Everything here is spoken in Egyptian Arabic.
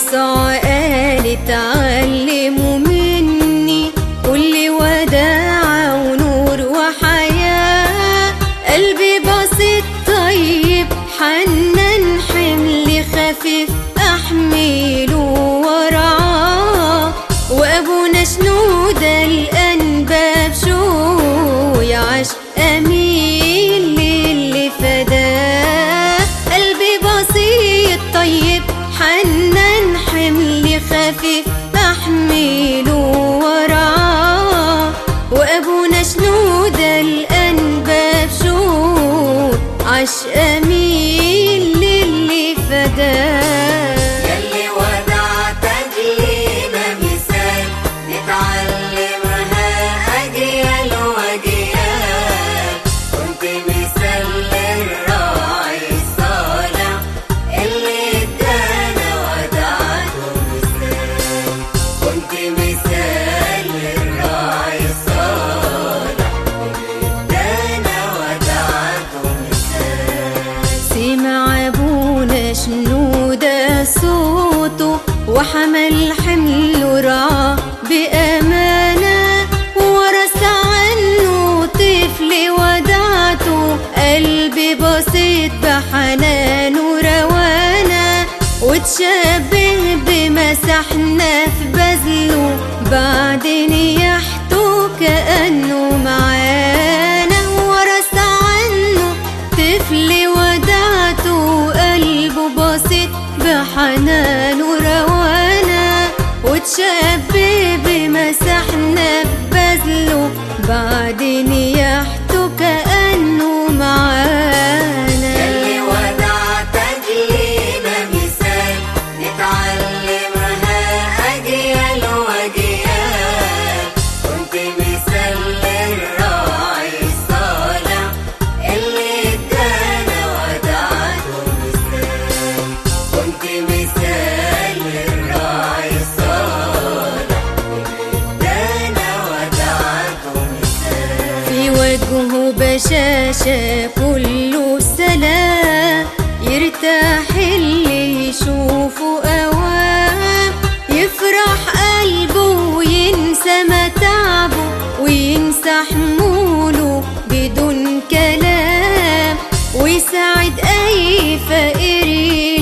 يسوع قال تعلموا مني كل وداع ونور وحياة قلبي بسيط طيب حنان حمل خفيف أحمله ورعاه وأبونا شنودة الأنباب شو يعش أمين للي فداه قلبي بسيط طيب حنان حمل خفيف أحمله ورعاه وأبونا شنودة الأنباب شو عش أمين للي فداه يلي ودعتك لينا مثال نتعلمها أجيال وأجيال كنت مثال للراعي الصالح اللي ادانا ودعته مثال كنت مثال للراعي الصالح اللي ادانا ودعته مثال سمع ابونا شنودة صوته وحمل حمله رعاه بأمانة ورث عنه طفل ودعته قلبي بسيط بحنان وروانا وتشبه بمسحنا في بذله بعدين يحتو كأنه معانا ورث عنه طفل ودعته قلبه بسيط بحنان وروانا وتشبه بمسحنا في بذله بعدين يحتو كأنه معانا يلي ودعتك لينا مثال نتعلمها أجيال وأجيال كنت مثال للراعي الصالح اللي ادانا ودعته مثال كنت مثال للراعي الصالح اللي ادانا ودعته مثال في وجهه بشاشة كله سلام يرتاح اللي يشوفه أوام يفرح قلبه وينسى متعبه وينسى حموله بدون كلام ويساعد أي فقير